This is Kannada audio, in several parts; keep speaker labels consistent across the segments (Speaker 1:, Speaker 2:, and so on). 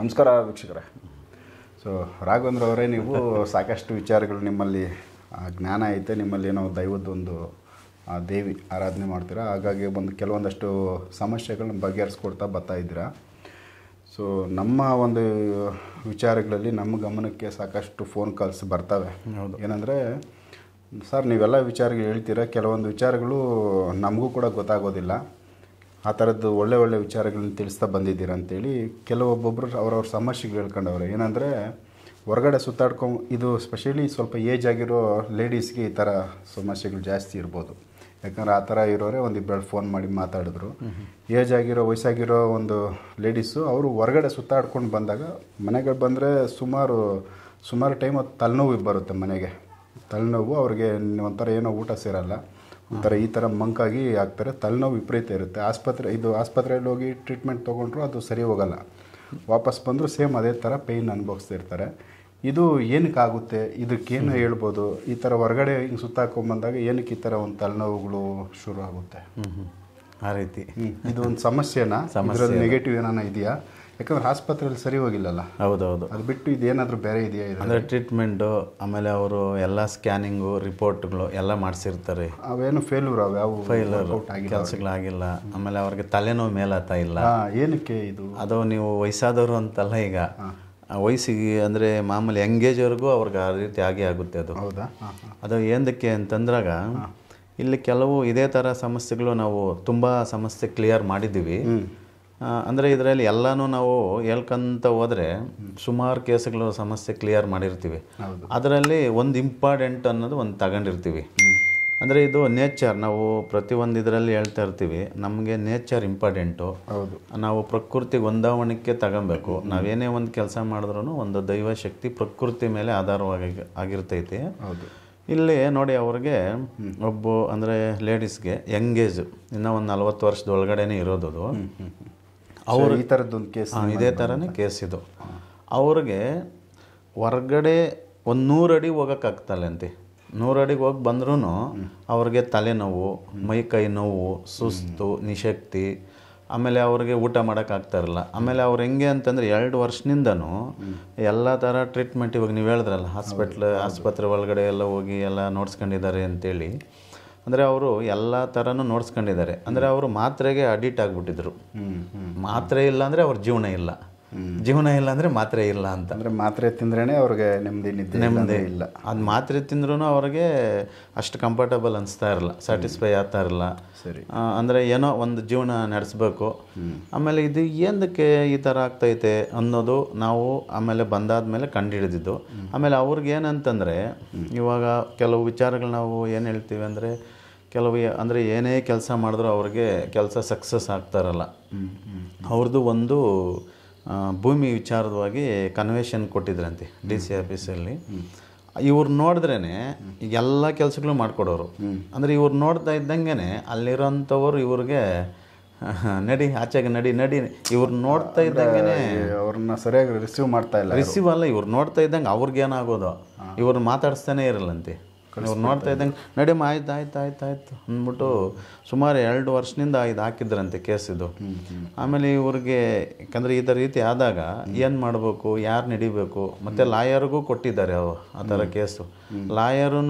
Speaker 1: ನಮಸ್ಕಾರ ವೀಕ್ಷಕರೇ ಸೊ ರಾಘವೇಂದ್ರ ಅವರೇ ನೀವು ಸಾಕಷ್ಟು ವಿಚಾರಗಳು ನಿಮ್ಮಲ್ಲಿ ಆ, ಜ್ಞಾನ ಐತೆ ನಿಮ್ಮಲ್ಲಿ ಏನೋ ದೈವದ್ದೊಂದು ಆ, ದೇವಿ ಆರಾಧನೆ ಮಾಡ್ತೀರಾ ಹಾಗಾಗಿ ಒಂದು ಕೆಲವೊಂದಷ್ಟು ಸಮಸ್ಯೆಗಳನ್ನ ಬಗೆಹರಿಸ್ಕೊಡ್ತಾ ಬರ್ತಾ ಇದ್ದೀರಾ ಸೊ ನಮ್ಮ ಒಂದು ವಿಚಾರಗಳಲ್ಲಿ ನಮ್ಮ ಗಮನಕ್ಕೆ ಸಾಕಷ್ಟು ಫೋನ್ ಕಾಲ್ಸ್ ಬರ್ತವೆ ಏನಂದರೆ ಸರ್ ನೀವೆಲ್ಲ ವಿಚಾರಗಳು ಹೇಳ್ತೀರಾ ಕೆಲವೊಂದು ವಿಚಾರಗಳು ನಮಗೂ ಕೂಡ ಗೊತ್ತಾಗೋದಿಲ್ಲ ಆ ಥರದ್ದು ಒಳ್ಳೆ ಒಳ್ಳೆ ವಿಚಾರಗಳನ್ನ ತಿಳಿಸ್ತಾ ಬಂದಿದ್ದೀರಾ ಅಂತೇಳಿ ಕೆಲವೊಬ್ಬೊಬ್ಬರು ಅವ್ರವ್ರ ಸಮಸ್ಯೆಗಳು ಹೇಳ್ಕೊಂಡವ್ರೆ ಏನಂದರೆ ಹೊರಗಡೆ ಸುತ್ತಾಡ್ಕೊಂಡು ಇದು ಸ್ಪೆಷಲಿ ಸ್ವಲ್ಪ ಏಜ್ ಆಗಿರೋ ಲೇಡೀಸ್ಗೆ ಈ ಥರ ಸಮಸ್ಯೆಗಳು ಜಾಸ್ತಿ ಇರ್ಬೋದು ಯಾಕಂದ್ರೆ ಆ ಥರ ಇರೋರೆ ಒಂದು ಇಬ್ಬರು ಫೋನ್ ಮಾಡಿ ಮಾತಾಡಿದ್ರು ಏಜ್ ಆಗಿರೋ ವಯಸ್ಸಾಗಿರೋ ಒಂದು ಲೇಡೀಸು ಅವರು ಹೊರಗಡೆ ಸುತ್ತಾಡ್ಕೊಂಡು ಬಂದಾಗ ಮನೆಗೆ ಬಂದರೆ ಸುಮಾರು ಸುಮಾರು ಟೈಮ್ ಅದು ತಲೆನೋವು ಬರುತ್ತೆ ಮನೆಗೆ ತಲೆನೋವು ಅವ್ರಿಗೆ ಒಂಥರ ಏನೋ ಊಟ ಸೇರಲ್ಲ ಒಂಥರ ಈ ಥರ ಮಂಕಾಗಿ ಆಗ್ತಾರೆ ತಲೆನೋವು ವಿಪರೀತ ಇರುತ್ತೆ ಆಸ್ಪತ್ರೆ ಇದು ಆಸ್ಪತ್ರೆಯಲ್ಲಿ ಹೋಗಿ ಟ್ರೀಟ್ಮೆಂಟ್ ತೊಗೊಂಡ್ರು ಅದು ಸರಿ ಹೋಗಲ್ಲ ವಾಪಸ್ ಬಂದರೂ ಸೇಮ್ ಅದೇ ಥರ ಪೇಯ್ನ್ ಅನುಭವಿಸ್ತಿರ್ತಾರೆ ಇದು ಏನಕ್ಕಾಗುತ್ತೆ ಇದಕ್ಕೇನು ಹೇಳ್ಬೋದು ಈ ಥರ ಹೊರಗಡೆ ಹಿಂಗೆ ಸುತ್ತಾಕೊಂಬಂದಾಗ ಏನಕ್ಕೆ ಈ ಥರ ಒಂದು ತಲೆನೋವುಗಳು ಶುರು ಆಗುತ್ತೆ
Speaker 2: ಆ ರೀತಿ
Speaker 1: ಹ್ಮ್. ಇದು ಒಂದು ಸಮಸ್ಯೆನಾ ಇದರಲ್ಲಿ ನೆಗೆಟಿವ್ ಏನಾನ ಇದೆಯಾ ಯಾಕಂದ್ರೆ ಆಸ್ಪತ್ರೆಯಲ್ಲಿ ಸರಿ ಹೋಗಿಲ್ಲಲ್ಲ
Speaker 2: ಹೌದೌದು
Speaker 1: ಅದು ಬಿಟ್ಟು ಇದೇನಾದರೂ ಬೇರೆ ಇದೆಯಾ ಇದು
Speaker 2: ಅಂದರೆ ಟ್ರೀಟ್ಮೆಂಟು ಆಮೇಲೆ ಅವರು ಎಲ್ಲ ಸ್ಕ್ಯಾನಿಂಗು ರಿಪೋರ್ಟ್ಗಳು ಎಲ್ಲ ಮಾಡಿಸಿರ್ತಾರೆ
Speaker 1: ಅವೇನು ಫೇಲ್ಯೂರ್ ಅವು ಯಾವ
Speaker 2: ಫೈಲರ್
Speaker 1: workout ಆಗಿಲ್ಲ
Speaker 2: ಕೆಲಸಗಳಾಗಿಲ್ಲ ಆಮೇಲೆ ಅವ್ರಿಗೆ ತಲೆನೋವು ಮೇಲಾತ ಇಲ್ಲ
Speaker 1: ಹಾ, ಏನಕ್ಕೆ ಇದು
Speaker 2: ಅದು ನೀವು ವಯಸ್ಸಾದವರು ಅಂತಲ್ಲ ಈಗ ಆ ವಯಸ್ಸಿಗೆ ಅಂದರೆ ಮಾಮೂಲಿ ಎಂಗೇಜ್ವರೆಗೂ ಅವ್ರಿಗೆ ಆ ರೀತಿ ಆಗೇ ಆಗುತ್ತೆ ಅದು
Speaker 1: ಹೌದಾ ಹಾಂ ಹಾಂ
Speaker 2: ಅದು ಏನಕ್ಕೆ ಅಂತಂದ್ರಾಗ ಇಲ್ಲಿ ಕೆಲವು ಇದೇ ಥರ ಸಮಸ್ಯೆಗಳು ನಾವು ತುಂಬ ಸಮಸ್ಯೆ ಕ್ಲಿಯರ್ ಮಾಡಿದ್ದೀವಿ ಆ, ಅಂದರೆ ಇದರಲ್ಲಿ ಎಲ್ಲನೂ ನಾವು ಹೇಳ್ಕೊಂತ ಹೋದರೆ ಸುಮಾರು ಕೇಸ್ಗಳು ಸಮಸ್ಯೆ ಕ್ಲಿಯರ್ ಮಾಡಿರ್ತೀವಿ
Speaker 1: ಹೌದು.
Speaker 2: ಅದರಲ್ಲಿ ಒಂದು ಇಂಪಾರ್ಟೆಂಟ್ ಅನ್ನೋದು ಒಂದು ತಗೊಂಡಿರ್ತೀವಿ ಅಂದರೆ ಇದು ನೇಚರ್ ನಾವು ಪ್ರತಿಯೊಂದು ಇದರಲ್ಲಿ ಹೇಳ್ತಾ ಇರ್ತೀವಿ ನಮಗೆ ನೇಚರ್ ಇಂಪಾರ್ಟೆಂಟು
Speaker 1: ಹೌದು
Speaker 2: ನಾವು ಪ್ರಕೃತಿ ಹೊಂದಾವಣಿಕೆ ತಗೊಬೇಕು ನಾವೇನೇ ಒಂದು ಕೆಲಸ ಮಾಡಿದ್ರೂ ಒಂದು ದೈವ ಶಕ್ತಿ ಪ್ರಕೃತಿ ಮೇಲೆ ಆಧಾರವಾಗಿ ಆಗಿರ್ತೈತಿ
Speaker 1: ಹೌದು
Speaker 2: ಇಲ್ಲಿ ನೋಡಿ ಅವ್ರಿಗೆ ಒಬ್ಬ ಅಂದರೆ ಲೇಡೀಸ್ಗೆ ಯಂಗೇಜ್ ಇನ್ನೂ ಒಂದು ನಲ್ವತ್ತು ವರ್ಷದ ಒಳಗಡೆನೇ ಇರೋದು ಅದು
Speaker 1: ಅವ್ರು ಈ ಥರದ್ದೊಂದು ಕೇಸ್
Speaker 2: ಆ, ಇದೇ ಥರನೇ ಕೇಸ್ ಇದು ಅವ್ರಿಗೆ ಹೊರ್ಗಡೆ ಒಂದು ನೂರು ಅಡಿ ಹೋಗೋಕ್ಕಾಗ್ತಲ್ಲ ಅಂತೆ ನೂರು ಅಡಿಗೆ ಹೋಗಿ ಬಂದ್ರೂ ಅವ್ರಿಗೆ ತಲೆನೋವು ಮೈಕೈ ನೋವು ಸುಸ್ತು ನಿಶಕ್ತಿ ಆಮೇಲೆ ಅವ್ರಿಗೆ ಊಟ ಮಾಡೋಕ್ಕಾಗ್ತಾ ಇರಲ್ಲ ಆಮೇಲೆ ಅವ್ರು ಹೆಂಗೆ ಅಂತಂದರೆ ಎರಡು ವರ್ಷದಿಂದನೂ ಎಲ್ಲ ಥರ ಟ್ರೀಟ್ಮೆಂಟ್ ಇವಾಗ ನೀವು ಹೇಳಿದ್ರಲ್ಲ ಹಾಸ್ಪಿಟ್ಲ್ ಆಸ್ಪತ್ರೆ ಒಳಗಡೆ ಎಲ್ಲ ಹೋಗಿ ಎಲ್ಲ ನೋಡ್ಸ್ಕೊಂಡಿದ್ದಾರೆ ಅಂತೇಳಿ ಅಂದರೆ ಅವರು ಎಲ್ಲ ಥರನೂ ನೋಡ್ಸ್ಕೊಂಡಿದ್ದಾರೆ ಅಂದರೆ ಅವರು ಮಾತ್ರೆಗೆ ಅಡಿಕ್ಟ್ ಆಗಿಬಿಟ್ಟಿದ್ರು
Speaker 1: ಹ್ಮ್ ಹ್ಮ್
Speaker 2: ಮಾತ್ರೆ ಇಲ್ಲ ಅಂದರೆ ಅವ್ರ ಜೀವನ ಇಲ್ಲ ಜೀವನ ಇಲ್ಲ ಅಂದರೆ ಮಾತ್ರೆ ಇಲ್ಲ ಅಂತ
Speaker 1: ಅಂದ್ರೆ ಮಾತ್ರೆ ತಿಂದ್ರೇನೆ ಅವ್ರಿಗೆ ನೆಮ್ಮದಿ ನಿದ್ದೆ
Speaker 2: ನೆಮ್ಮದಿ
Speaker 1: ಇಲ್ಲಾಂದ್ರೆ ಇಲ್ಲ
Speaker 2: ಅದು ಮಾತ್ರೆ ತಿಂದ್ರೂ ಅವ್ರಿಗೆ ಅಷ್ಟು ಕಂಫರ್ಟಬಲ್ ಅನಿಸ್ತಾ ಇರಲ್ಲ ಸ್ಯಾಟಿಸ್ಫೈ ಆಗ್ತಾ ಇರಲ್ಲ
Speaker 1: ಸರಿ
Speaker 2: ಆ, ಅಂದರೆ ಏನೋ ಒಂದು ಜೀವನ ನಡೆಸ್ಬೇಕು ಆಮೇಲೆ ಇದು ಏನಕ್ಕೆ ಈ ಥರ ಆಗ್ತೈತೆ ಅನ್ನೋದು ನಾವು ಆಮೇಲೆ ಬಂದಾದ್ಮೇಲೆ ಕಂಡುಹಿಡಿದಿದ್ದು ಆಮೇಲೆ ಅವ್ರಿಗೆ ಏನಂತಂದರೆ ಇವಾಗ ಕೆಲವು ವಿಚಾರಗಳು ನಾವು ಏನು ಹೇಳ್ತೀವಿ ಅಂದರೆ ಕೆಲವು ಯ- ಅಂದರೆ ಏನೇ ಕೆಲಸ ಮಾಡಿದ್ರೂ ಅವ್ರಿಗೆ ಕೆಲಸ ಸಕ್ಸಸ್ ಆಗ್ತಾ ಇರಲ್ಲ ಅವ್ರದ್ದು ಒಂದು ಆ, ಭೂಮಿ ವಿಚಾರವಾಗಿ ಕನ್ವೆಷನ್ ಕೊಟ್ಟಿದ್ರಂತೆ ಡಿ ಸಿ ಆಫೀಸಲ್ಲಿ ಇವ್ರು ನೋಡಿದ್ರೇ ಎಲ್ಲ ಕೆಲಸಗಳು ಮಾಡಿಕೊಡೋರು ಅಂದರೆ ಇವ್ರು ನೋಡ್ತಾ ಇದ್ದಂಗೆ ಅಲ್ಲಿರೋಂಥವ್ರು ಇವ್ರಿಗೆ ನಡಿ ಆಚೆಗೆ ನಡಿ ನಡಿ ಇವ್ರು ನೋಡ್ತಾ ಇದ್ದಂಗೆ
Speaker 1: ಅವ್ರನ್ನ ಸರಿಯಾಗಿ ರಿಸೀವ್ ಮಾಡ್ತಾ ಇಲ್ಲ
Speaker 2: ರಿಸೀವ್ ಅಲ್ಲ ಇವ್ರು ನೋಡ್ತಾ ಇದ್ದಂಗೆ ಅವ್ರಿಗೇನಾಗೋದು ಇವ್ರು ಮಾತಾಡಿಸ್ತಾನೆ ಇರಲ್ಲಂತೆ ಇವ್ರು ನೋಡ್ತಾ ಇದ್ದಂಗೆ ನಡಿಯಮ್ಮ ಆಯ್ತು ಆಯ್ತು ಆಯ್ತು ಆಯ್ತು ಅಂದ್ಬಿಟ್ಟು ಸುಮಾರು ಎರಡು ವರ್ಷದಿಂದ ಇದು ಹಾಕಿದ್ರಂತೆ ಕೇಸ್ ಇದು ಆಮೇಲೆ ಇವ್ರಿಗೆ ಯಾಕಂದರೆ ಈ ಥರ ರೀತಿ ಆದಾಗ ಏನು ಮಾಡಬೇಕು ಯಾರು ನಡಿಬೇಕು ಮತ್ತು ಲಾಯರ್ಗೂ ಕೊಟ್ಟಿದ್ದಾರೆ ಅವು ಆ ಥರ ಕೇಸು ಲಾಯರೂ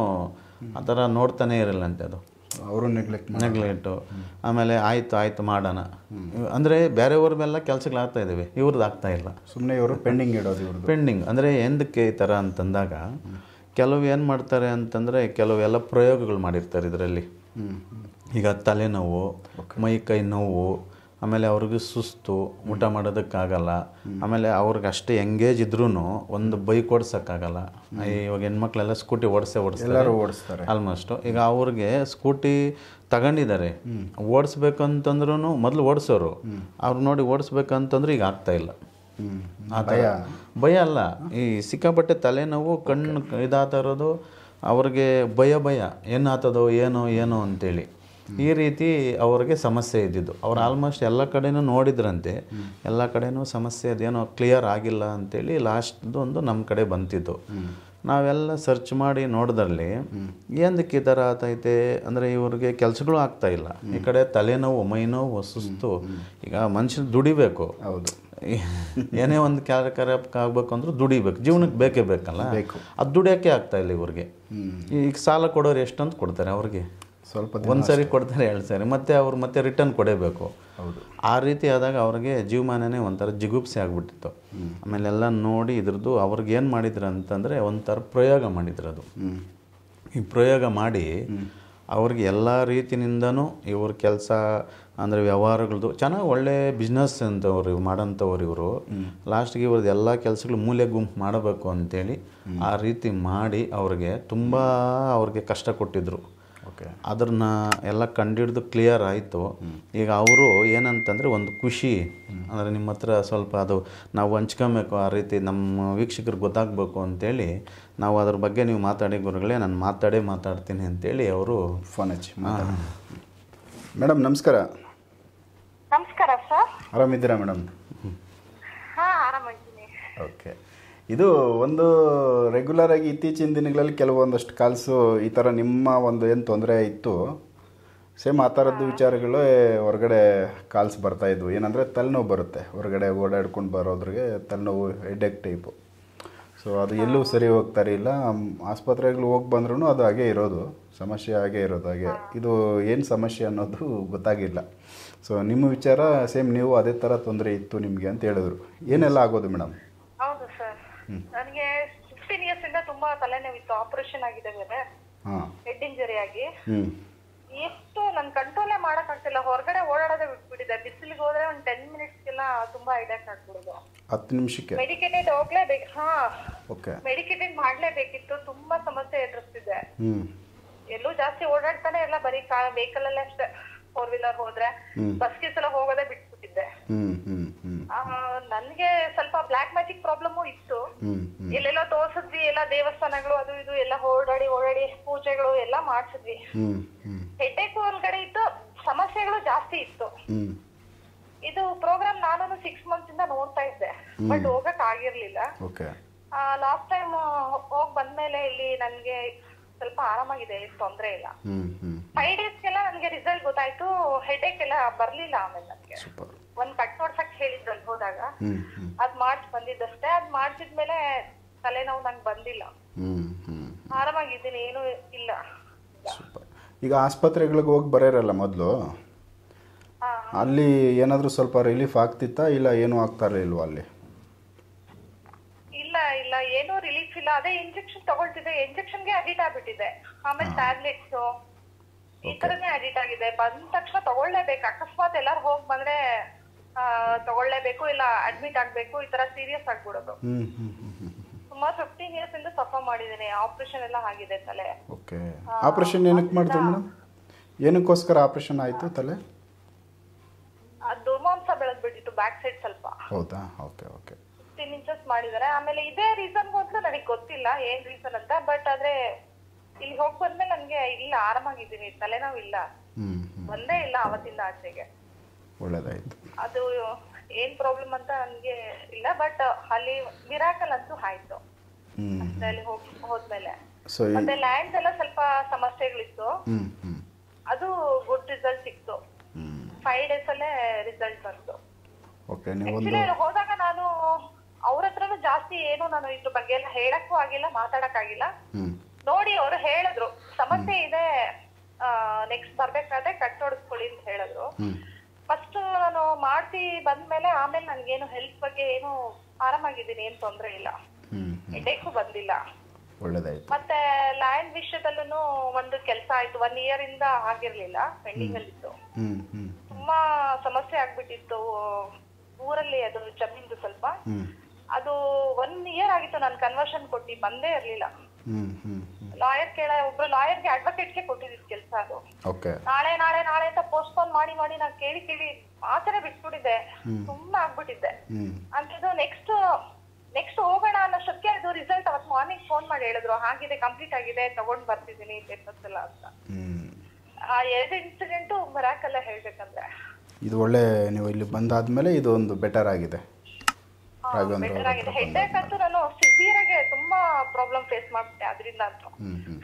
Speaker 2: ಆ ಥರ ನೋಡ್ತಾನೆ ಇರಲ್ಲಂತೆ ಅದು
Speaker 1: ಅವರು ನೆಗ್ಲೆಕ್ಟ್
Speaker 2: ನೆಗ್ಲೆಕ್ಟು ಆಮೇಲೆ ಆಯಿತು ಆಯಿತು ಮಾಡೋಣ ಅಂದರೆ ಬೇರೆಯವ್ರನ್ನೆಲ್ಲ ಕೆಲಸಗಳಾಗ್ತಾ ಇದ್ದಾವೆ ಇವ್ರದ್ದು ಆಗ್ತಾ ಇಲ್ಲ
Speaker 1: ಸುಮ್ಮನೆ ಇವರು ಪೆಂಡಿಂಗ್ ಇಡೋದು ಇವ್ರದ್ದು
Speaker 2: ಪೆಂಡಿಂಗ್ ಅಂದರೆ ಎಂದಕ್ಕೆ ಈ ಥರ ಅಂತಂದಾಗ ಕೆಲವು ಏನು ಮಾಡ್ತಾರೆ ಅಂತಂದರೆ ಕೆಲವು ಎಲ್ಲ ಪ್ರಯೋಗಗಳು ಮಾಡಿರ್ತಾರೆ ಇದರಲ್ಲಿ
Speaker 1: ಹ್ಮ್
Speaker 2: ಈಗ ತಲೆನೋವು ಮೈ ಕೈ ನೋವು ಆಮೇಲೆ ಅವ್ರಿಗೆ ಸುಸ್ತು ಊಟ ಮಾಡೋದಕ್ಕಾಗಲ್ಲ ಆಮೇಲೆ ಅವ್ರಿಗೆ ಅಷ್ಟೇ ಎಂಗೇಜ್ ಇದ್ರೂ ಒಂದು ಬೈಕ್ ಓಡ್ಸೋಕ್ಕಾಗಲ್ಲ ಇವಾಗ ಹೆಣ್ಮಕ್ಳೆಲ್ಲ ಸ್ಕೂಟಿ ಓಡಿಸೇ ಓಡಿಸ್ತಾರೆ
Speaker 1: ಎಲ್ಲರೂ ಓಡಿಸ್ತಾರೆ
Speaker 2: ಆಲ್ಮೋಸ್ಟ್ ಈಗ ಅವ್ರಿಗೆ ಸ್ಕೂಟಿ ತಗೊಂಡಿದ್ದಾರೆ ಓಡಿಸ್ಬೇಕಂತಂದ್ರೂ ಮೊದಲು ಓಡಿಸೋರು ಅವ್ರು ನೋಡಿ ಓಡಿಸ್ಬೇಕಂತಂದ್ರೆ ಈಗ ಆಗ್ತಾ ಇಲ್ಲ
Speaker 1: ಹ್ಮ್
Speaker 2: ಆ ಥರ ಭಯ ಅಲ್ಲ ಈ ಸಿಕ್ಕಾಪಟ್ಟೆ ತಲೆನೋವು ಕಣ್ಣು ಇದಾಗ್ತಾ ಇರೋದು ಅವ್ರಿಗೆ ಭಯ ಭಯ ಏನಾಗ್ತದೋ ಏನೋ ಏನೋ ಅಂತೇಳಿ ಈ ರೀತಿ ಅವ್ರಿಗೆ ಸಮಸ್ಯೆ ಇದ್ದಿದ್ದು ಅವ್ರು ಆಲ್ಮೋಸ್ಟ್ ಎಲ್ಲ ಕಡೆನೂ ನೋಡಿದ್ರಂತೆ ಎಲ್ಲ ಕಡೆನೂ ಸಮಸ್ಯೆ ಅದೇನೋ ಕ್ಲಿಯರ್ ಆಗಿಲ್ಲ ಅಂತೇಳಿ ಲಾಸ್ಟ್ದು ಒಂದು ನಮ್ಮ ಕಡೆ ಬಂತಿದ್ದು ನಾವೆಲ್ಲ ಸರ್ಚ್ ಮಾಡಿ ನೋಡಿದ್ರಲ್ಲಿ ಏನಕ್ಕೆ ಈ ಥರ ಆತೈತೆ ಅಂದರೆ ಇವ್ರಿಗೆ ಕೆಲಸಗಳು ಆಗ್ತಾ ಇಲ್ಲ ಈ ಕಡೆ ತಲೆನೋವು ಮೈನೋವು ಸುಸ್ತು ಈಗ ಮನುಷ್ಯನ ದುಡಿಬೇಕು
Speaker 1: ಹೌದು
Speaker 2: ಏನೇ ಒಂದು ಕಾರ್ಯಕ್ರಮಕ್ಕೆ ಆಗ್ಬೇಕು ಅಂದ್ರೂ ದುಡಿಬೇಕು ಜೀವನಕ್ಕೆ ಬೇಕೇ ಬೇಕಲ್ಲ
Speaker 1: ಬೇಕು.
Speaker 2: ಅದು ದುಡಿಯೋಕ್ಕೆ ಆಗ್ತಾ ಇಲ್ಲ ಇವ್ರಿಗೆ
Speaker 1: ಹ್ಮ್.
Speaker 2: ಈಗ ಸಾಲ ಕೊಡೋರು ಎಷ್ಟಂತ ಕೊಡ್ತಾರೆ ಅವ್ರಿಗೆ
Speaker 1: ಸ್ವಲ್ಪ ದಿನ
Speaker 2: ಒಂದು ಸರಿ ಕೊಡ್ತಾರೆ ಎರಡು ಸರಿ ಮತ್ತೆ ಅವ್ರು ಮತ್ತೆ ರಿಟರ್ನ್ ಕೊಡೇಬೇಕು
Speaker 1: ಹೌದು
Speaker 2: ಆ ರೀತಿ ಆದಾಗ ಅವ್ರಿಗೆ ಜೀವಮಾನನೇ ಒಂಥರ ಜಿಗುಪ್ಸೆ ಆಗ್ಬಿಟ್ಟಿತ್ತು ಆಮೇಲೆ ಎಲ್ಲ ನೋಡಿ ಇದ್ರದ್ದು ಅವ್ರಿಗೆ ಏನು ಮಾಡಿದ್ರು ಅಂತಂದರೆ ಒಂಥರ ಪ್ರಯೋಗ ಮಾಡಿದ್ರು ಅದು
Speaker 1: ಹ್ಞೂ
Speaker 2: ಈ ಪ್ರಯೋಗ ಮಾಡಿ ಅವ್ರಿಗೆ ಎಲ್ಲ ರೀತಿನಿಂದನೂ ಇವ್ರ ಕೆಲಸ ಅಂದರೆ ವ್ಯವಹಾರಗಳದ್ದು ಚೆನ್ನಾಗಿ ಒಳ್ಳೆ ಬಿಸ್ನೆಸ್ ಅಂತವ್ರು ಇವ್ ಮಾಡೋಂಥವ್ರು ಇವರು ಲಾಸ್ಟ್ಗೆ ಇವ್ರದ್ದು ಎಲ್ಲ ಕೆಲಸಗಳು ಮೂಲೆ ಗುಂಪು ಮಾಡಬೇಕು ಅಂತೇಳಿ ಆ ರೀತಿ ಮಾಡಿ ಅವ್ರಿಗೆ ತುಂಬ ಅವ್ರಿಗೆ ಕಷ್ಟ ಕೊಟ್ಟಿದ್ರು
Speaker 1: ಓಕೆ
Speaker 2: ಅದನ್ನ ಎಲ್ಲ ಕಂಡಿಡ್ದು ಕ್ಲಿಯರ್ ಆಯಿತು ಈಗ ಅವರು ಏನಂತಂದರೆ ಒಂದು ಖುಷಿ ಅಂದರೆ ನಿಮ್ಮ ಹತ್ರ ಸ್ವಲ್ಪ ಅದು ನಾವು ಹಂಚ್ಕೊಬೇಕು ಆ ರೀತಿ ನಮ್ಮ ವೀಕ್ಷಕರಿಗೆ ಗೊತ್ತಾಗಬೇಕು ಅಂತೇಳಿ ನಾವು ಅದ್ರ ಬಗ್ಗೆ ನೀವು ಮಾತಾಡಿ ಗುರುಗಳೇ ನಾನು ಮಾತಾಡೇ ಮಾತಾಡ್ತೀನಿ ಅಂತೇಳಿ ಅವರು
Speaker 1: ಫೋನ್ ಹಚ್ಚಿ ಮೇಡಮ್ ನಮಸ್ಕಾರ
Speaker 3: ನಮಸ್ಕಾರ ಸರ್
Speaker 1: ಆರಾಮಿದ್ದೀರಾ ಮೇಡಮ್
Speaker 3: ಹಾ ಆರಾಮಾಗಿದ್ದೀನಿ
Speaker 1: ಓಕೆ ಇದು ಒಂದು ರೆಗ್ಯುಲರ್ ಆಗಿ ಇತ್ತೀಚಿನ ದಿನಗಳಲ್ಲಿ ಕೆಲವೊಂದಷ್ಟು ಕಾಲ್ಸು ಈ ಥರ ನಿಮ್ಮ ಒಂದು ಏನು ತೊಂದರೆ ಇತ್ತು ಸೇಮ್ ಆ ಥರದ್ದು ವಿಚಾರಗಳು ಹೊರಗಡೆ ಕಾಲ್ಸ್ ಬರ್ತಾ ಇದ್ವು ಏನಂದರೆ ತಲೆನೋವು ಬರುತ್ತೆ ಹೊರಗಡೆ ಓಡಾಡ್ಕೊಂಡು ಬರೋದ್ರಿಗೆ ತಲೆನೋವು ಹೆಡ್ಏಕ್ ಟೈಪು ಸೊ ಅದು ಎಲ್ಲೂ ಸರಿ ಹೋಗ್ತಾರೆ ಇಲ್ಲ ಆಸ್ಪತ್ರೆಗಳು ಹೋಗಿ ಬಂದ್ರೂ ಅದು ಹಾಗೆ ಇರೋದು ಸಮಸ್ಯೆ ಹಾಗೆ ಇರೋದು ಹಾಗೆ ಇದು ಏನು ಸಮಸ್ಯೆ ಅನ್ನೋದು ಗೊತ್ತಾಗಿಲ್ಲ ಸೊ ನಿಮ್ಮ ವಿಚಾರ ಸೇಮ್ ನೀವು ಅದೇ ಥರ ತೊಂದರೆ ಇತ್ತು ನಿಮಗೆ ಅಂತ ಹೇಳಿದ್ರು ಏನೆಲ್ಲ ಆಗೋದು ಮೇಡಮ್
Speaker 3: ಹೌದು ಸರ್ ನನಗೆ ಫಿಫ್ಟೀನ್ ಇಯರ್ಸ್ ಇಂದ ತುಂಬಾ ತಲೆನೋವಿತ್ತು ಆಪರೇಷನ್ ಆಗಿದೆ ಬೇರೆ
Speaker 1: ಹಾಂ
Speaker 3: ಹೆಡ್ ಇಂಜರಿ ಆಗಿ
Speaker 1: ಹ್ಞೂ
Speaker 3: ಎಷ್ಟು ನನ್ ಕಂಟ್ರೋಲೇ ಮಾಡಕ್ ಆಗ್ತಿಲ್ಲ ಹೊರಗಡೆ ಓಡಾಡೋದೇ ಬಿಟ್ಬಿಟ್ಟಿದೆ ಬಿಸಿಲಿಗೆ ಹೋದ್ರೆ ಒಂದ್ ಟೆನ್ ಮಿನಿಟ್ಸ್ಗೆಲ್ಲ ತುಂಬಾ ಐಡ್ಯಾಕ್ ಆಗ್ಬಿಡುದು
Speaker 1: ಹತ್ತು ನಿಮಿಷಕ್ಕೆ
Speaker 3: ಮೆಡಿಕೇಟೆಡ್ ಹೋಗ್ಲೇಬೇಕು ಹಾ
Speaker 1: ಓಕೆ
Speaker 3: ಮೆಡಿಕೇಟೆಡ್ ಮಾಡ್ಲೇಬೇಕಿತ್ತು ತುಂಬಾ ಸಮಸ್ಯೆ ಎದುರಿಸ್ತಿದೆ
Speaker 1: ಹ್ಞೂ
Speaker 3: ಎಲ್ಲೂ ಜಾಸ್ತಿ ಓಡಾಡ್ತಾನೆ ಇಲ್ಲ ಬರೀ ವೆಹಿಕಲ್ ಅಲ್ಲೇ ಅಷ್ಟೇ ಫೋರ್ ವೀಲರ್ ಹೋದ್ರೆ ಬಸ್ ಗಿಸ್ ಎಲ್ಲ ಹೋಗೋದೇ ಬಿಟ್ಬಿಟ್ಟಿದ್ದೆ
Speaker 1: ಹ್ಞೂ ಹ್ಞೂ ಹ್ಞೂ
Speaker 3: ಆ, ನನ್ಗೆ ಸ್ವಲ್ಪ ಬ್ಲಾಕ್ ಮ್ಯಾಜಿಕ್ ಪ್ರಾಬ್ಲಮ್ಮು ಇತ್ತು
Speaker 1: ಹ್ಞೂ ಹ್ಞೂ
Speaker 3: ಎಲ್ಲೆಲ್ಲೋ ತೋರ್ಸಿದ್ವಿ ಎಲ್ಲ ದೇವಸ್ಥಾನಗಳು ಅದು ಇದು ಎಲ್ಲ ಓಡಾಡಿ ಓಡಾಡಿ ಪೂಜೆಗಳು ಎಲ್ಲ ಮಾಡ್ಸಿದ್ವಿ
Speaker 1: ಹ್ಞೂ ಹ್ಞೂ
Speaker 3: ಹೆಡ್ಡೇಕ್ ಒಳಗಡೆ ಇತ್ತು ಸಮಸ್ಯೆಗಳು ಜಾಸ್ತಿ ಇತ್ತು
Speaker 1: ಹ್ಞೂ
Speaker 3: ಇದು ಪ್ರೋಗ್ರಾಮ್ ನಾನು ಸಿಕ್ಸ್ ಮಂತ್ಸ್ ಇಂದ ನೋಡ್ತಾ ಇದ್ದೆ ಬಟ್ ಹೋಗಕ್ ಆಗಿರ್ಲಿಲ್ಲ
Speaker 1: ಓಕೆ
Speaker 3: ಲಾಸ್ಟ್ ಟೈಮ್ ಹೋಗ್ ಬಂದ್ಮೇಲೆ ಇಲ್ಲಿ ನನ್ಗೆ ಸ್ವಲ್ಪ ಆರಾಮಾಗಿದೆ ಏನ್ ತೊಂದ್ರೆ ಇಲ್ಲ
Speaker 1: ಹ್ಞೂ ಹ್ಞೂ
Speaker 3: ಫೈವ್ ಡೇಸ್ಗೆಲ್ಲ ನನ್ಗೆ ರಿಸಲ್ಟ್ ಗೊತ್ತಾಯ್ತು ಹೆಡ್ಡೇಕ್ ಎಲ್ಲ ಬರ್ಲಿಲ್ಲ ಆಮೇಲೆ ನನ್ಗೆ
Speaker 1: ಸೂಪರ್
Speaker 3: ಒಂದ್ ಕಟ್ ನೋಡ್ಸಕ್ ಹೇಳಿದ್ರು ಅಲ್ಲಿ ಹೋದಾಗ
Speaker 1: ಹ್ಞೂ ಹ್ಞೂ
Speaker 3: ಅದ್ ಮಾಡ್ಸ್ ಬಂದಿದ್ದಷ್ಟೇ ಅದ್ ಮಾಡ್ಸಿದ್ಮೇಲೆ ತಲೆನೋವು ನಂಗೆ ಬಂದಿಲ್ಲ
Speaker 1: ಹ್ಞೂ ಹ್ಞೂ
Speaker 3: ಆರಾಮಾಗಿದ್ದೀನಿ ಏನು ಇಲ್ಲ
Speaker 1: ಸೂಪರ್ ಈಗ ಆಸ್ಪತ್ರೆಗಳಿಗೆ ಹೋಗಿ ಬರೋರಲ್ಲ ಮೊದಲು
Speaker 3: ಹಾ.
Speaker 1: ಅಲ್ಲಿ ಏನಾದರೂ ಸ್ವಲ್ಪ ರಿಲೀಫ್ ಆಗ್ತಿತ್ತಾ ಇಲ್ಲ ಏನೂ ಆಗ್ತಾ ಇಲ್ವಾ ಅಲ್ಲಿ
Speaker 3: ಇಲ್ಲ ಇಲ್ಲ ಏನೂ ರಿಲೀಫ್ ಇಲ್ಲ ಅದೇ ಇಂಜೆಕ್ಷನ್ ತಗೊಳ್ತಿದ್ದೆ ಇಂಜೆಕ್ಷನ್ಗೆ ಅಡಿಟ್ ಆಗ್ಬಿಟ್ಟಿದೆ ಆಮೇಲೆ ಟ್ಯಾಬ್ಲೆಟ್ಸ್ ಈ ತರನೇ ಅಡಿಟ್ ಆಗಿದೆ ಬಂದ ತಕ್ಷಣ ತಗೊಳ್ಳೇಬೇಕು ಅಕಸ್ಮಾತ್ ಎಲ್ಲಾರು ಹೋಗ್ ಬಂದ್ರೆ ಆ, ತಗೊಳ್ಳೇಬೇಕು ಇಲ್ಲ ಅಡ್ಮಿಟ್ ಆಗ್ಬೇಕು ಈ ತರ ಸೀರಿಯಸ್ ಆಗ್ಬಿಡೋದು
Speaker 1: ಹ್ಞೂ ಹ್ಞೂ ಹ್ಞೂ ಹ್ಞೂ
Speaker 3: ಸುಮಾರು ಫಿಫ್ಟೀನ್ ಇಯರ್ಸ್ ಇಂದ ಸಫರ್ ಮಾಡಿದ್ದೀನಿ ಆಪರೇಷನ್ ಎಲ್ಲ ಆಗಿದೆ ತಲೆ
Speaker 1: ಓಕೆ ಆಪ್ರೇಷನ್ ಏನಕ್ಕೆ ಮಾಡಿದ್ರು ಮೇಡಮ್ ಏನಕ್ಕೋಸ್ಕರ ಆಪ್ರೇಷನ್ ಆಯಿತು ತಲೆ
Speaker 3: ಆ ದುರ್ಮಾಂಸ ಬೆಳೆದ್ಬಿಟ್ಟಿತ್ತು ಬ್ಯಾಕ್ ಸೈಡ್ ಸ್ವಲ್ಪ
Speaker 1: ಹೌದಾ ಓಕೆ ಓಕೆ
Speaker 3: ಫಿಫ್ಟೀನ್ ಇಂಚಸ್ ಮಾಡಿದ್ದಾರೆ ಆಮೇಲೆ ಇದೇ ರೀಸನ್ ಅಂತ ನನಗೆ ಗೊತ್ತಿಲ್ಲ ಏನ್ ರೀಸನ್ ಅಂತ ಬಟ್ ಆದ್ರೆ ಇಲ್ಲಿ ಹೋಗ್ ಬಂದ್ಮೇಲೆ ನನ್ಗೆ ಇಲ್ಲ ಆರಾಮಾಗಿದ್ದೀನಿ ತಲೆನೋವು ಇಲ್ಲ
Speaker 1: ಹ್ಞೂ ಹ್ಞೂ
Speaker 3: ಬಂದೇ ಇಲ್ಲ ಅವತ್ತಿಂದ ಆಚೆಗೆ
Speaker 1: ಒಳ್ಳೇದಾಯಿತು
Speaker 3: ಅದು ಏನ್ ಪ್ರಾಬ್ಲಮ್ ಅಂತ ನನ್ಗೆ ಇಲ್ಲ ಬಟ್ ಅಲ್ಲಿ ಮಿರಾಕಲ್ ಅಂತೂ ಆಯ್ತು
Speaker 1: ಹ್ಞೂ
Speaker 3: ಮತ್ತೆ ಅಲ್ಲಿ ಹೋಗ್ ಹೋದ್ಮೇಲೆ
Speaker 1: ಸೊ ಈ
Speaker 3: ಮತ್ತೆ ಲ್ಯಾಂಡ್ ಎಲ್ಲ ಸ್ವಲ್ಪ ಸಮಸ್ಯೆಗಳಿತ್ತು
Speaker 1: ಹ್ಞೂ ಹ್ಞೂ
Speaker 3: ಅದು ಗುಡ್ ರಿಸಲ್ಟ್ ಸಿಕ್ತು
Speaker 1: ಹ್ಞೂ
Speaker 3: ಫೈವ್ ಡೇಸ್ ಅಲ್ಲೇ ರಿಸಲ್ಟ್ ಬಂತು
Speaker 1: ಓಕೆ ನೀವೊಂದು
Speaker 3: ಆಕ್ಚುಲಿ ಹೋದಾಗ ನಾನು ಅವ್ರ ಹತ್ರನೂ ಜಾಸ್ತಿ ಏನು ನಾನು ಇದ್ರ ಬಗ್ಗೆ ಎಲ್ಲ ಹೇಳಕ್ಕೂ ಆಗಿಲ್ಲ ಮಾತಾಡಕ್ ಆಗಿಲ್ಲ
Speaker 1: ಹ್ಞೂ
Speaker 3: ನೋಡಿ ಅವ್ರು ಹೇಳಿದ್ರು ಸಮಸ್ಯೆ ಇದೆ ನೆಕ್ಸ್ಟ್ ಬರ್ಬೇಕಾದ್ರೆ ಕಟ್ ಹೊಡಿಸ್ಕೊಳ್ಳಿ ಅಂತ ಹೇಳಿದ್ರು
Speaker 1: ಹ್ಞೂ
Speaker 3: ಫಸ್ಟ್ ನಾನು ಮಾಡ್ತಿ ಬಂದ್ಮೇಲೆ ಆಮೇಲೆ ನನ್ಗೇನು ಹೆಲ್ತ್ ಬಗ್ಗೆ ಏನು ಆರಾಮಾಗಿದ್ದೀನಿ ಏನ್ ತೊಂದ್ರೆ ಇಲ್ಲ
Speaker 1: ಹ್ಞೂ
Speaker 3: ಹೆಡ್ಡೇಕು ಬಂದಿಲ್ಲ
Speaker 1: ಒಳ್ಳೇದಾಯಿತು
Speaker 3: ಮತ್ತೆ ಲ್ಯಾಂಡ್ ವಿಷಯದಲ್ಲೂ ಒಂದು ಕೆಲಸ ಆಯ್ತು ಒನ್ ಇಯರ್ ಇಂದ ಆಗಿರ್ಲಿಲ್ಲ ಪೆಂಡಿಂಗ್ ಅಲ್ಲಿ ಇತ್ತು
Speaker 1: ಹ್ಞೂ ಹ್ಞೂ
Speaker 3: ತುಂಬಾ ಸಮಸ್ಯೆ ಆಗ್ಬಿಟ್ಟಿತ್ತು ಊರಲ್ಲಿ ಅದು ಜಮೀನ್ದು ಸ್ವಲ್ಪ
Speaker 1: ಹ್ಞೂ
Speaker 3: ಅದು ಒನ್ ಇಯರ್ ಆಗಿತ್ತು ನಾನು ಕನ್ವರ್ಷನ್ ಕೊಟ್ಟಿ ಬಂದೇ ಇರ್ಲಿಲ್ಲ
Speaker 1: ಹ್ಞೂ ಹ್ಞೂ ಹ್ಞೂ
Speaker 3: ಲಾಯರ್ ಕೇಳ ಒಬ್ರು ಲಾಯರ್ಗೆ ಅಡ್ವೊಕೇಟ್ಗೆ ಕೊಟ್ಟಿದ್ದಿದ್ ಕೆಲಸ ಅದು
Speaker 1: ಓಕೆ
Speaker 3: ನಾಳೆ ನಾಳೆ ನಾಳೆ ಅಂತ ಪೋಸ್ಟ್ಪೋನ್ ಮಾಡಿ ಮಾಡಿ ನಾನು ಕೇಳಿ ಕೇಳಿ ಆಚರಣೆ ಬಿಟ್ಬಿಟ್ಟಿದ್ದೆ ಸುಮ್ಮನೆ ಆಗ್ಬಿಟ್ಟಿದ್ದೆ
Speaker 1: ಹ್ಞೂ
Speaker 3: ಅಂತಿದ್ದು ನೆಕ್ಸ್ಟ್ ನೆಕ್ಸ್ಟ್ ಹೋಗೋಣ ಅನ್ನೋಷ್ಟಕ್ಕೆ ಅದು ರಿಸಲ್ಟ್ ಅವತ್ತು ಮಾರ್ನಿಂಗ್ ಫೋನ್ ಮಾಡಿ ಹೇಳಿದ್ರು ಹಾಗಿದೆ ಕಂಪ್ಲೀಟ್ ಆಗಿದೆ ತಗೊಂಡ್ ಬರ್ತಿದ್ದೀನಿ ಪೇಪರ್ಸ್ ಎಲ್ಲ ಅಂತ
Speaker 1: ಹ್ಞೂ
Speaker 3: ಆ ಎರಡು ಇನ್ಸಿಡೆಂಟು ಬರಾಕಲ್ಲ ಹೇಳ್ಬೇಕಂದ್ರೆ
Speaker 1: ಇದು ಒಳ್ಳೆ ನೀವು ಇಲ್ಲಿ ಬಂದಾದ್ಮೇಲೆ ಇದು ಒಂದು ಬೆಟರ್ ಆಗಿದೆ ರಾಘವೇಂದ್ರ
Speaker 3: ಬೆಟರ್
Speaker 1: ಅವ್ರ
Speaker 3: ಆಗಿದೆ
Speaker 1: ಹತ್ರ
Speaker 3: ಹೆಡ್ಡೇಕ್ ಅಂತೂ ನಾನು ಸಿವಿಯರ್ ಆಗಿ ತುಂಬಾ ಪ್ರಾಬ್ಲಮ್ ಫೇಸ್ ಮಾಡ್ಬಿಟ್ಟೆ ಅದರಿಂದ ಅಂತೂ
Speaker 1: ಹ್ಞೂ ಹ್ಞೂ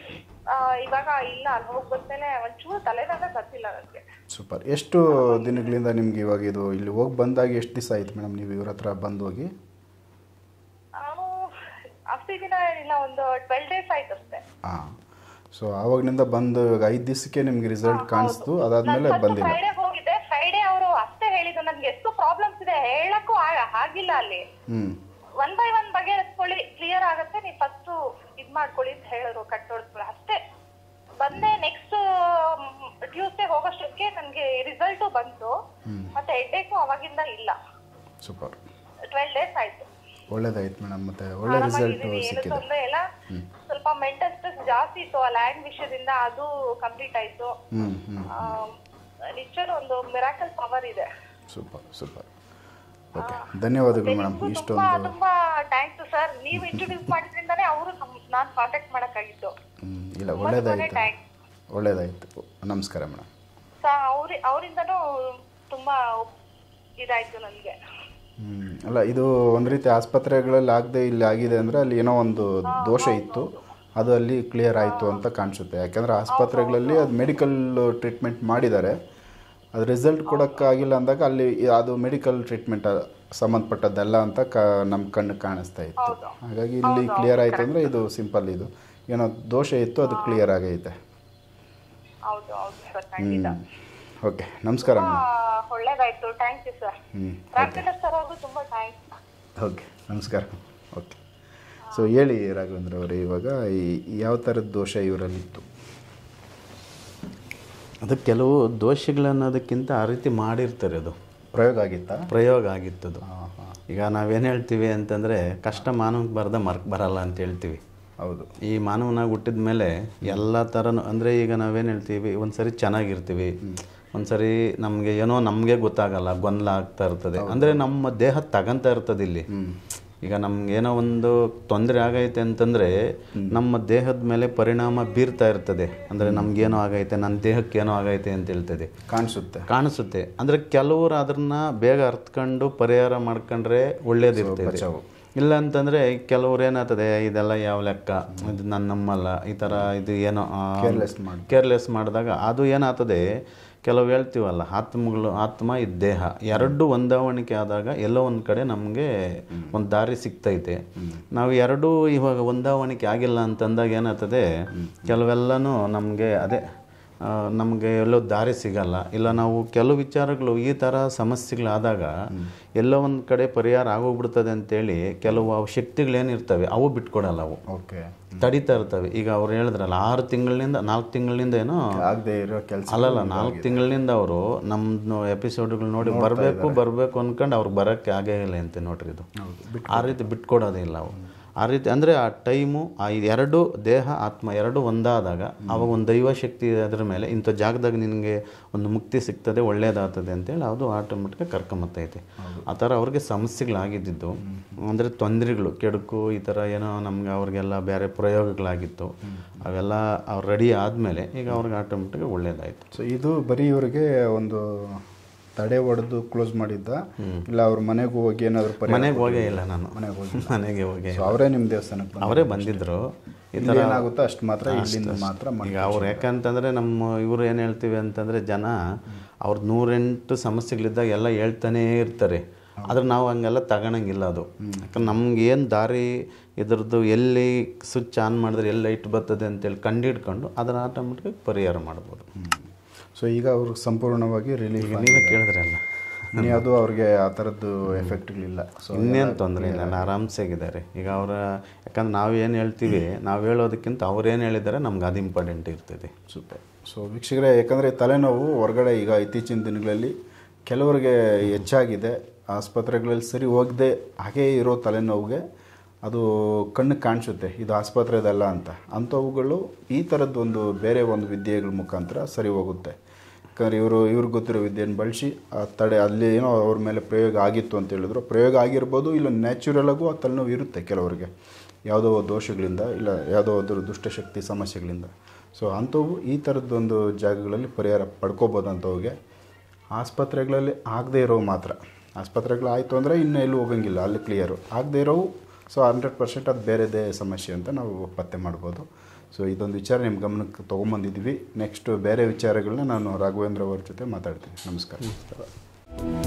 Speaker 3: ಆ, ಇವಾಗ ಇಲ್ಲ ಅಲ್ಲಿ ಹೋಗಿ ಬಂದ್ಮೇಲೆ ಒಂಚೂರು ತಲೆನಾಗ ಬರ್ತಿಲ್ಲ ನನಗೆ
Speaker 1: ಸೂಪರ್ ಎಷ್ಟು ದಿನಗಳಿಂದ ನಿಮ್ಗೆ ಇವಾಗ ಇದು ಇಲ್ಲಿ ಹೋಗಿ ಬಂದಾಗ ಎಷ್ಟು ದಿವಸ ಆಯ್ತು ಮೇಡಮ್ ನೀವು ಇವ್ರ ಹತ್ರ ಬಂದು ಹೋಗಿ
Speaker 3: ನಾನು ಅಷ್ಟೇ ದಿನ ಇಲ್ಲ ಒಂದು ಟ್ವೆಲ್ ಡೇಸ್ ಆಯ್ತು ಅಷ್ಟೇ
Speaker 1: ಹಾಂ ಸೊ ಆವಾಗಿನಿಂದ ಬಂದು ಇವಾಗ ಐದು ದಿವಸಕ್ಕೆ ನಿಮ್ಗೆ ರಿಸಲ್ಟ್ ಕಾಣಿಸ್ತು ಅದಾದಮೇಲೆ ಬಂದಿಲ್ಲ
Speaker 3: ಫ್ರೈಡೆ ಹೋಗಿದ್ದೆ ಫ್ರೈಡೆ ಅವರು ಅಷ್ಟೇ ಹೇಳಿದ್ದು ನನ್ಗೆ ಎಷ್ಟು ಪ್ರಾಬ್ಲಮ್ಸ್ ಇದೆ ಹೇಳಕ್ಕೂ ಆ- ಆಗಿಲ್ಲ ಅಲ್ಲಿ
Speaker 1: ಹ್ಞೂ
Speaker 3: ಒನ್ ಬೈ ಒನ್ ಬಗೆಹರಿಸ್ಕೊಳ್ಳಿ ಕ್ಲಿಯರ್ ಆಗತ್ತೆ ನೀವು ಫಸ್ಟ್ ಇದ್ ಮಾಡ್ಕೊಳ್ಳಿ ಅಂತ ಹೇಳಿದ್ರು ಕಟ್ಟೋಡ್ಸ್ಕೊಳ್ಳಿ ಅಷ್ಟೇ ಬಂದೆ ನೆಕ್ಸ್ಟ್ ಟ್ಯೂಸ್ಡೇ ಹೋಗೋಷ್ಟಕ್ಕೆ ನನಗೆ ರಿಸಲ್ಟು ಬಂತು ಮತ್ತೆ ಹೆಡ್ಡೇಕು ಅವಾಗಿಂದ ಇಲ್ಲ
Speaker 1: ಸೂಪರ್
Speaker 3: ಟ್ವೆಲ್ ಡೇಸ್ ಆಯ್ತು
Speaker 1: ಒಳ್ಳೇದಾಯ್ತು ಮೇಡಮ್ ಮತ್ತೆ ಒಳ್ಳೆ ರಿಸಲ್ಟ್
Speaker 3: ಆರಾಮಾಗಿದ್ದೀನಿ ಏನು
Speaker 1: ಸಿಕ್ಕಿದೆ
Speaker 3: ತೊಂದರೆ ಇಲ್ಲ ಸ್ವಲ್ಪ ಮೆಂಟಲ್ ಸ್ಟ್ರೆಸ್ ಜಾಸ್ತಿ ಇತ್ತು ಆ ಲ್ಯಾಂಡ್ ವಿಷಯದಿಂದ ಅದು ಕಂಪ್ಲೀಟ್ ಆಯ್ತು
Speaker 1: ಹ್ಞೂ ಹ್ಞೂ
Speaker 3: ನಿಜವಾಗ್ಲೂ ಒಂದು ಮಿರಾಕಲ್ ಪವರ್ ಇದೆ
Speaker 1: ಸೂಪರ್ ಸೂಪರ್ ಓಕೆ ಧನ್ಯವಾದಗಳು ಮೇಡಮ್
Speaker 3: ನಿಮ್ಗೂ ತುಂಬಾ
Speaker 1: ಇಷ್ಟೊಂದು
Speaker 3: ತುಂಬಾ ಥ್ಯಾಂಕ್ಸ್ ಸರ್ ನೀವು ಇಂಟ್ರೊಡ್ಯೂಸ್ ಮಾಡಿದ್ರಿಂದಾನೇ ಅವರು ನಾನ್ ಕಾಂಟ್ಯಾಕ್ಟ್ ಮಾಡಕ್ಕಾಗಿತ್ತು
Speaker 1: ಹ್ಮ್, ಇಲ್ಲ
Speaker 3: ತುಂಬಾ
Speaker 1: ಒಳ್ಳೇದಾಯಿತು
Speaker 3: thanks.
Speaker 1: ಒಳ್ಳೇದಾಯಿತು ನಮಸ್ಕಾರ ಮೇಡಮ್
Speaker 3: ಸೊ ಅವ್ರಿ ಅವರಿಂದನೂ ತುಂಬಾ ಇದಾಯ್ತು ನನಗೆ
Speaker 1: ಹ್ಮ್. ಅಲ್ಲ ಇದು ಒಂದು ರೀತಿ ಆಸ್ಪತ್ರೆಗಳಲ್ಲಿ ಆಗದೆ ಇಲ್ಲಿ ಆಗಿದೆ ಅಂದರೆ ಅಲ್ಲಿ ಏನೋ ಒಂದು ದೋಷ ಇತ್ತು ಅದು ಅಲ್ಲಿ ಕ್ಲಿಯರ್ ಆಯಿತು ಅಂತ ಕಾಣಿಸುತ್ತೆ ಯಾಕೆಂದರೆ ಆಸ್ಪತ್ರೆಗಳಲ್ಲಿ ಅದು ಮೆಡಿಕಲ್ ಟ್ರೀಟ್ಮೆಂಟ್ ಮಾಡಿದ್ದಾರೆ ಅದು ರಿಸಲ್ಟ್ ಕೊಡೋಕ್ಕಾಗಿಲ್ಲ ಅಂದಾಗ ಅಲ್ಲಿ ಅದು ಮೆಡಿಕಲ್ ಟ್ರೀಟ್ಮೆಂಟ್ ಸಂಬಂಧಪಟ್ಟದ್ದಲ್ಲ ಅಂತ ಕ ನಮ್ಮ ಕಣ್ಣು ಕಾಣಿಸ್ತಾ ಇತ್ತು ಹಾಗಾಗಿ ಇಲ್ಲಿ ಕ್ಲಿಯರ್ ಆಯಿತು ಅಂದರೆ ಇದು ಸಿಂಪಲ್ ಇದು ಏನೋ ದೋಷ ಇತ್ತು ಅದು ಕ್ಲಿಯರ್ ಆಗೈತೆ
Speaker 3: ಹೌದು ಹೌದು ಸರ್ ಖಂಡಿತ
Speaker 1: ಓಕೆ ನಮಸ್ಕಾರ ಮೇಡಮ್
Speaker 3: ಆ, ಒಳ್ಳೇದಾಯ್ತು ಥ್ಯಾಂಕ್ ಯು ಸರ್
Speaker 1: ಹ್ಞೂ
Speaker 3: ರಾಘವೇಂದ್ರ ಸರ್ ಅವ್ರಿಗೂ ತುಂಬಾ ಥ್ಯಾಂಕ್ಸ್
Speaker 1: ಓಕೆ ನಮಸ್ಕಾರ ಓಕೆ ಸೊ ಹೇಳಿ ರಾಘವೇಂದ್ರ ಅವರೇ ಇವಾಗ ಈ ಯಾವ ಥರದ ದೋಷ ಇವರಲ್ಲಿತ್ತು
Speaker 2: ಅದು ಕೆಲವು ದೋಷಗಳನ್ನೋದಕ್ಕಿಂತ ಆ ರೀತಿ ಮಾಡಿರ್ತಾರೆ ಅದು
Speaker 1: ಪ್ರಯೋಗ ಆಗಿತ್ತಾ
Speaker 2: ಪ್ರಯೋಗ ಆಗಿತ್ತದು
Speaker 1: ಹಾಂ ಹಾಂ
Speaker 2: ಈಗ ನಾವೇನು ಹೇಳ್ತೀವಿ ಅಂತಂದರೆ ಕಷ್ಟ ಮಾನವಕ್ಕೆ ಬರದ ಮರ್ಕ್ ಬರಲ್ಲ ಅಂತ ಹೇಳ್ತೀವಿ
Speaker 1: ಹೌದು
Speaker 2: ಈ ಮಾನವನಾಗಿ ಹುಟ್ಟಿದ ಮೇಲೆ ಎಲ್ಲ ಥರನೂ ಅಂದರೆ ಈಗ ನಾವೇನು ಹೇಳ್ತೀವಿ ಒಂದು ಸರಿ ಚೆನ್ನಾಗಿರ್ತೀವಿ ಒಂದು ಸರಿ ನಮಗೆ ಏನೋ ನಮಗೆ ಗೊತ್ತಾಗಲ್ಲ ಗೊಂದಲ ಆಗ್ತಾ ಇರ್ತದೆ ಅಂದರೆ ನಮ್ಮ ದೇಹ ತಗಂತ ಇರ್ತದೆ ಇಲ್ಲಿ ಈಗ ನಮ್ಗೆ ಏನೋ ಒಂದು ತೊಂದರೆ ಆಗೈತೆ ಅಂತಂದರೆ ನಮ್ಮ ದೇಹದ ಮೇಲೆ ಪರಿಣಾಮ ಬೀರ್ತಾ ಇರ್ತದೆ ಅಂದರೆ ನಮ್ಗೇನೋ ಆಗೈತೆ ನನ್ನ ದೇಹಕ್ಕೆ ಏನೋ ಆಗೈತೆ ಅಂತ ಹೇಳ್ತದೆ
Speaker 1: ಕಾಣಿಸುತ್ತೆ
Speaker 2: ಕಾಣಿಸುತ್ತೆ ಅಂದರೆ ಕೆಲವರು ಅದನ್ನ ಬೇಗ ಅರ್ತ್ಕೊಂಡು ಪರಿಹಾರ ಮಾಡ್ಕೊಂಡ್ರೆ ಒಳ್ಳೇದಿರ್ತದೆ
Speaker 1: ಬಚಾವು.
Speaker 2: ಇಲ್ಲ ಅಂತಂದ್ರೆ ಕೆಲವ್ರು ಏನಾಗ್ತದೆ ಇದೆಲ್ಲ ಯಾವ ಲೆಕ್ಕ ಇದು ನನ್ನ ನಮ್ಮಲ್ಲ ಈ ಥರ ಇದು ಏನೋ
Speaker 1: Careless ಮಾಡಿ.
Speaker 2: ಕೇರ್ಲೆಸ್ ಮಾಡಿದಾಗ ಅದು ಏನಾಗ್ತದೆ ಕೆಲವು ಹೇಳ್ತೀವಲ್ಲ ಆತ್ಮಗಳು ಆತ್ಮ ಇದು ದೇಹ ಎರಡು ಹೊಂದಾವಣಿಕೆ ಆದಾಗ ಎಲ್ಲೋ ಒಂದು ಕಡೆ ನಮಗೆ ಒಂದು ದಾರಿ ಸಿಗ್ತೈತೆ ನಾವು ಎರಡೂ ಇವಾಗ ಹೊಂದಾವಣಿಕೆ ಆಗಿಲ್ಲ ಅಂತಂದಾಗ ಏನಾಗ್ತದೆ ಕೆಲವೆಲ್ಲನೂ ನಮಗೆ ಅದೇ ನಮಗೆ ಎಲ್ಲೋ ದಾರಿ ಸಿಗಲ್ಲ ಇಲ್ಲ ನಾವು ಕೆಲವು ವಿಚಾರಗಳು ಈ ಥರ ಸಮಸ್ಯೆಗಳಾದಾಗ ಎಲ್ಲೋ ಒಂದು ಕಡೆ ಪರಿಹಾರ ಆಗೋಗ್ಬಿಡ್ತದೆ ಅಂತೇಳಿ ಕೆಲವು ಅವು ಶಕ್ತಿಗಳೇನಿರ್ತವೆ ಅವು ಬಿಟ್ಕೊಡಲ್ಲ ಅವು
Speaker 1: ಓಕೆ
Speaker 2: ತಡಿತಾ ಇರ್ತವೆ ಈಗ ಅವ್ರು ಹೇಳಿದ್ರಲ್ಲ ಆರು ತಿಂಗಳಿಂದ ನಾಲ್ಕು ತಿಂಗಳಿಂದ ಏನೋ
Speaker 1: ಆಗದೆ ಇರೋ ಕೆಲಸ
Speaker 2: ಅಲ್ಲಲ್ಲ ನಾಲ್ಕು ತಿಂಗಳಿಂದ ಅವರು ನಮ್ಮ ಎಪಿಸೋಡ್ಗಳು ನೋಡಿ ಬರಬೇಕು ಬರಬೇಕು ಅನ್ಕೊಂಡು ಅವ್ರಿಗೆ ಬರೋಕ್ಕೆ ಆಗೇ ಇಲ್ಲ ಅಂತ ನೋಡ್ರಿ ಇದು ಆ ರೀತಿ ಬಿಟ್ಕೊಡೋದೇ ಇಲ್ಲ ಅವು ಆ ರೀತಿ ಅಂದರೆ ಆ ಟೈಮು ಆ ಎರಡು ದೇಹ ಆತ್ಮ ಎರಡು ಒಂದಾದಾಗ ಅವಾಗ ಒಂದು ದೈವ ಶಕ್ತಿ ಅದ್ರ ಮೇಲೆ ಇಂಥ ಜಾಗದಾಗ ನಿನಗೆ ಒಂದು ಮುಕ್ತಿ ಸಿಗ್ತದೆ ಒಳ್ಳೇದಾಗ್ತದೆ ಅಂತೇಳಿ ಅದು ಆಟೋಮೆಟಿಕ್ ಕರ್ಕೊಂಬತ್ತೈತೆ ಆ ಥರ ಅವ್ರಿಗೆ ಸಮಸ್ಯೆಗಳಾಗಿದ್ದಿದ್ದು ಅಂದರೆ ತೊಂದರೆಗಳು ಕೆಡುಕು ಈ ಥರ ಏನೋ ನಮ್ಗೆ ಅವ್ರಿಗೆಲ್ಲ ಬೇರೆ ಪ್ರಯೋಗಗಳಾಗಿತ್ತು ಅವೆಲ್ಲ ಅವ್ರು ರೆಡಿ ಆದಮೇಲೆ ಈಗ ಅವ್ರಿಗೆ ಆಟೋಮೆಟಿಕ್ ಒಳ್ಳೇದಾಯಿತು
Speaker 1: ಸೊ ಇದು ಬರೀ ಇವರಿಗೆ ಒಂದು ತಡೆ ಹೊಡೆದು ಕ್ಲೋಸ್ ಮಾಡಿದ್ದ ಇಲ್ಲ ಅವ್ರ ಮನೆಗೆ ಹೋಗಿ ಏನಾದ್ರು ಪರಿಹಾರ
Speaker 2: ಮನೆಗೆ ಹೋಗೇ ಇಲ್ಲ ನಾನು
Speaker 1: ಮನೆಗೆ ಹೋಗಿ
Speaker 2: ಮನೆಗೆ ಹೋಗಿ
Speaker 1: ಸೊ ಅವರೇ ನಿಮ್ಮ ದೇವಸ್ಥಾನಕ್ಕೆ ಬಂದು
Speaker 2: ಅವರೇ ಬಂದಿದ್ರು ಈ
Speaker 1: ಇಲ್ಲಿ ಏನಾಗುತ್ತೋ ಅಷ್ಟು ಮಾತ್ರ ಇಲ್ಲಿಂದ ಮಾತ್ರ ಮಾಡಿ
Speaker 2: ಈಗ ಅವ್ರು ಯಾಕಂತಂದರೆ ನಮ್ಮ ಇವರು ಏನು ಹೇಳ್ತೀವಿ ಅಂತಂದರೆ ಜನ ಅವ್ರದ್ದು ನೂರೆಂಟು ಸಮಸ್ಯೆಗಳಿದ್ದಾಗ ಎಲ್ಲ ಹೇಳ್ತಾನೇ ಇರ್ತಾರೆ ಆದ್ರೆ ನಾವು ಹಂಗೆಲ್ಲ ತಗೊಳಂಗಿಲ್ಲ ಅದು ಯಾಕಂದ್ರೆ ನಮ್ಗೆ ಏನು ದಾರಿ ಇದ್ರದ್ದು ಎಲ್ಲಿ ಸ್ವಿಚ್ ಆನ್ ಮಾಡಿದ್ರೆ ಎಲ್ಲಿ ಲೈಟ್ ಬರ್ತದೆ ಅಂತೇಳಿ ಕಂಡಿಡ್ಕೊಂಡು ಅದನ್ನು ಆಟೋಮೆಟಿಕ್ ಪರಿಹಾರ ಮಾಡ್ಬೋದು
Speaker 1: ಸೊ ಈಗ ಅವರು ಸಂಪೂರ್ಣವಾಗಿ ರಿಲೀಫ್
Speaker 2: ನೀವೇ ಕೇಳಿದ್ರಲ್ಲ
Speaker 1: ಅದು ಅವ್ರಿಗೆ ಆ ಥರದ್ದು ಎಫೆಕ್ಟ್ಗಳಿಲ್ಲ ಸೊ
Speaker 2: ಇನ್ನೇನು ತೊಂದರೆ ಇಲ್ಲ ಆರಾಮ್ಸಾಗಿದ್ದಾರೆ ಈಗ ಅವರ ಯಾಕಂದ್ರೆ ನಾವು ಏನು ಹೇಳ್ತೀವಿ ನಾವು ಹೇಳೋದಕ್ಕಿಂತ ಅವ್ರು ಏನು ಹೇಳಿದ್ದಾರೆ ನಮ್ಗೆ ಅದು ಇಂಪಾರ್ಟೆಂಟ್ ಇರ್ತದೆ
Speaker 1: ಸೂಪರ್ ಸೊ ವೀಕ್ಷಕರೇ ಯಾಕಂದರೆ ತಲೆನೋವು ಹೊರಗಡೆ ಈಗ ಇತ್ತೀಚಿನ ದಿನಗಳಲ್ಲಿ ಕೆಲವರಿಗೆ ಹೆಚ್ಚಾಗಿದೆ ಆಸ್ಪತ್ರೆಗಳಲ್ಲಿ ಸರಿ ಹೋಗದೆ ಹಾಗೇ ಇರೋ ತಲೆನೋವಿಗೆ ಅದು ಕಣ್ಣು ಕಾಣಿಸುತ್ತೆ ಇದು ಆಸ್ಪತ್ರೆದಲ್ಲ ಅಂತ ಅಂಥವುಗಳು ಈ ಥರದ್ದು ಒಂದು ಬೇರೆ ಒಂದು ವಿದ್ಯೆಗಳ ಮುಖಾಂತರ ಸರಿ ಹೋಗುತ್ತೆ ಯಾಕಂದರೆ ಇವರು ಇವ್ರಿಗೆ ಗೊತ್ತಿರೋ ವಿದ್ಯೆಯನ್ನು ಬಳಸಿ ಆ ತಡೆ ಅಲ್ಲಿ ಏನೋ ಅವ್ರ ಮೇಲೆ ಪ್ರಯೋಗ ಆಗಿತ್ತು ಅಂತ ಹೇಳಿದ್ರು ಪ್ರಯೋಗ ಆಗಿರ್ಬೋದು ಇಲ್ಲ ನ್ಯಾಚುರಲಾಗೂ ಆ ತಲೆನೋವು ಇರುತ್ತೆ ಕೆಲವರಿಗೆ ಯಾವುದೋ ದೋಷಗಳಿಂದ ಇಲ್ಲ ಯಾವುದೋ ಅದ್ರ ದುಷ್ಟಶಕ್ತಿ ಸಮಸ್ಯೆಗಳಿಂದ ಸೊ ಅಂಥವು ಈ ಥರದ್ದೊಂದು ಜಾಗಗಳಲ್ಲಿ ಪರಿಹಾರ ಪಡ್ಕೋಬೋದು ಅಂಥವ್ಗೆ ಆಸ್ಪತ್ರೆಗಳಲ್ಲಿ ಆಗದೇ ಇರೋ ಮಾತ್ರ ಆಸ್ಪತ್ರೆಗಳು ಆಯಿತು ಅಂದರೆ ಇನ್ನು ಎಲ್ಲೂ ಹೋಗಂಗಿಲ್ಲ ಅಲ್ಲಿ ಕ್ಲಿಯರು ಆಗದೇ ಇರೋವು ಸೊ ಹಂಡ್ರೆಡ್ ಪರ್ಸೆಂಟ್ ಅದು ಬೇರೆದೇ ಸಮಸ್ಯೆ ಅಂತ ನಾವು ಪತ್ತೆ ಮಾಡ್ಬೋದು ಸೊ ಇದೊಂದು ವಿಚಾರ ನಿಮ್ಮ ಗಮನಕ್ಕೆ ತೊಗೊಂಬಂದಿದ್ವಿ ನೆಕ್ಸ್ಟ್ ಬೇರೆ ವಿಚಾರಗಳನ್ನ ನಾನು ರಾಘವೇಂದ್ರ ಅವ್ರ ಜೊತೆ ಮಾತಾಡ್ತೀನಿ ನಮಸ್ಕಾರ
Speaker 2: ನಮಸ್ಕಾರ